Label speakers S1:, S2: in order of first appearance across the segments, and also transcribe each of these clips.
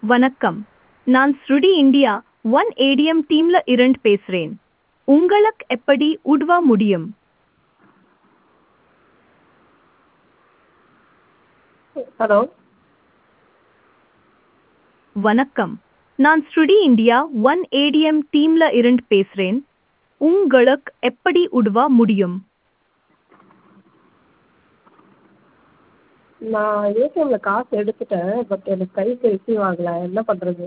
S1: வணக்கம் நான் ஸ்ருடி இந்தியா ஒன் ஏடிஎம் டீம்ல இருந்து பேசுறேன் உங்களுக்கு எப்படி உதவ முடியும்
S2: ஹலோ
S1: வணக்கம் நான் ஸ்ருடி இந்தியா ஒன் ஏடிஎம் டீம்ல இருந்து பேசுறேன் உங்களுக்கு எப்படி உதவ முடியும்
S2: நான் ஏடிஎம்ல காசு எடுத்துட்டேன் பட் எனக்கு கைக்கு ரிசீவ் ஆகலை என்ன பண்ணுறது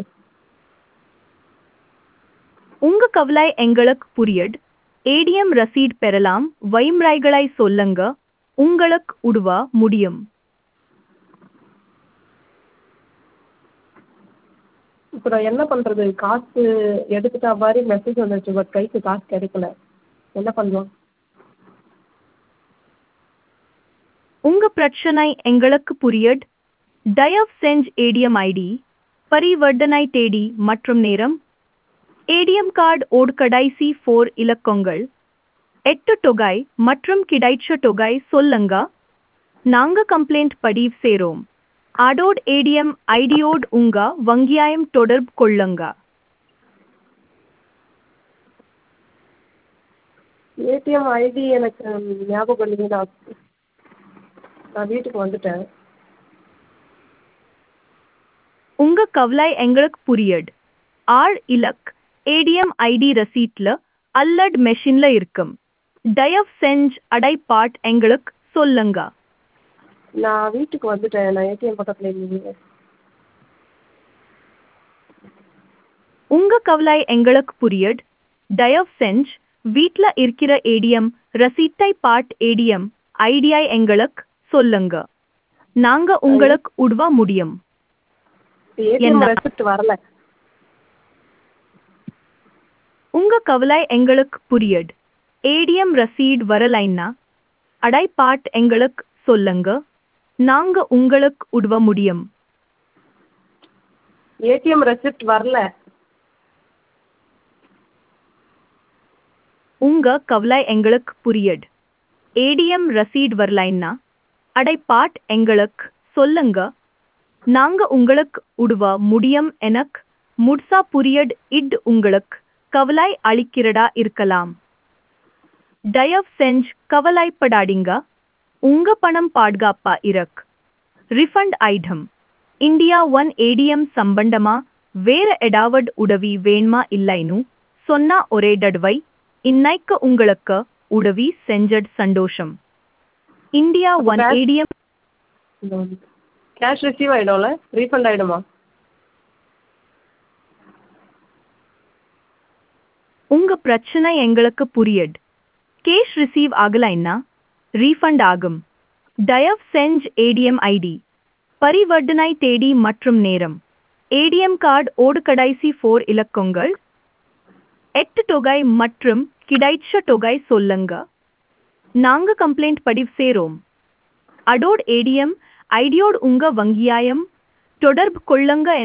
S1: உங்க கவலை எங்களுக்கு புரியுது ஏடிஎம் ரசீட் பெறலாம் வழிமுறைகளை சொல்லுங்க உங்களுக்கு உதவ முடியும்
S2: இப்போ நான் என்ன பண்ணுறது காசு எடுத்துட்டா மாதிரி மெசேஜ் வந்துருச்சு பட் கைக்கு காசு கிடைக்கல என்ன பண்ணலாம்
S1: உங்க பிரச்சனை எங்களுக்கு புரியுது தயவு செஞ்சு ஏடிஎம் ஐடி பரிவர்த்தனை தேதி மற்றும் நேரம் ஏடிஎம் கார்டு ஓடு கடைசி ஃபோர் இலக்கங்கள் எட்டு தொகை மற்றும் கிடைச்ச தொகை சொல்லுங்க நாங்க கம்ப்ளைண்ட் பதிவு செய்றோம் அதோட ஏடிஎம் ஐடியோடு உங்க வங்கியாயம் தொடர்பு கொள்ளுங்க
S2: ஏடிஎம் ஐடி எனக்கு ஞாபகம் இல்லைங்க நான் நான் வீட்டுக்கு வந்துட்டேன்
S1: உங்க கவலை எங்களுக்கு புரியுது ஆர் இலக் ஏடிஎம் ஐடி ரசீட்ல அல்லட் மெஷின்ல இருக்கும் தயவு செஞ்சு அடைப்பாட் எங்களுக்கு சொல்லுங்க
S2: நான் வீட்டுக்கு வந்துட்டேன் நான் ஏடிஎம் பக்கத்தில் இல்லைங்க
S1: உங்க கவலை எங்களுக்கு புரியுது தயவு செஞ்சு வீட்ல இருக்கிற ஏடிஎம் ரசீட்டை பாட் ஏடிஎம் ஐடியா எங்களுக்கு சொல்லுங்க நாங்க உங்களுக்கு உதவ முடியும்
S2: ஏடிஎம்
S1: என்ன?
S2: ரெசிப்ட் வரல
S1: உங்க கவலை எங்களுக்கு புரியுது ஏடிஎம் ரசீட் வரலைன்னா அடைப்பாட் எங்களுக்கு சொல்லுங்க நாங்க உங்களுக்கு உதவ முடியும்
S2: ஏடிஎம் ரெசிப்ட் வரல
S1: உங்க கவலை எங்களுக்கு புரியுது ஏடிஎம் ரசீட் வரலைன்னா அடைப்பாட் எங்களுக்கு சொல்லுங்க நாங்க உங்களுக்கு உதவ முடியும் எனக்கு முட்சா புரியுது இட் உங்களுக்கு கவலை அளிக்கிறதா இருக்கலாம் தயவு செஞ்சு கவலைப்படாதீங்க உங்க பணம் பாதுகாப்பா இருக்கு refund item India one ATM சம்பந்தமா வேற ஏதாவது உதவி வேணுமா இல்லைன்னு சொன்னா ஒரே தடவை இன்னைக்கு உங்களுக்கு உதவி செஞ்சது சந்தோஷம் India one
S2: Cash-
S1: ATM
S2: cash receive ஆகிடும்ல ரீஃபண்ட் ஆகிடுமா
S1: உங்க பிரச்சனை எங்களுக்கு புரியுது கேஷ் ரிசீவ் ஆகலைன்னா ரீஃபண்ட் ஆகும் தயவு செஞ்சு ஏடிஎம் ஐடி பரிவர்த்தனை தேதி மற்றும் நேரம் ஏடிஎம் கார்டு ஓடு கடைசி ஃபோர் இலக்கங்கள் எட்டு தொகை மற்றும் கிடைச்ச தொகை சொல்லுங்க நாங்க கம்ப்ளைண்ட் பதிவு செய்றோம் அதோட ஏடிஎம் ஐடியோடு உங்க வங்கியாயம் தொடர்பு கொள்ளுங்க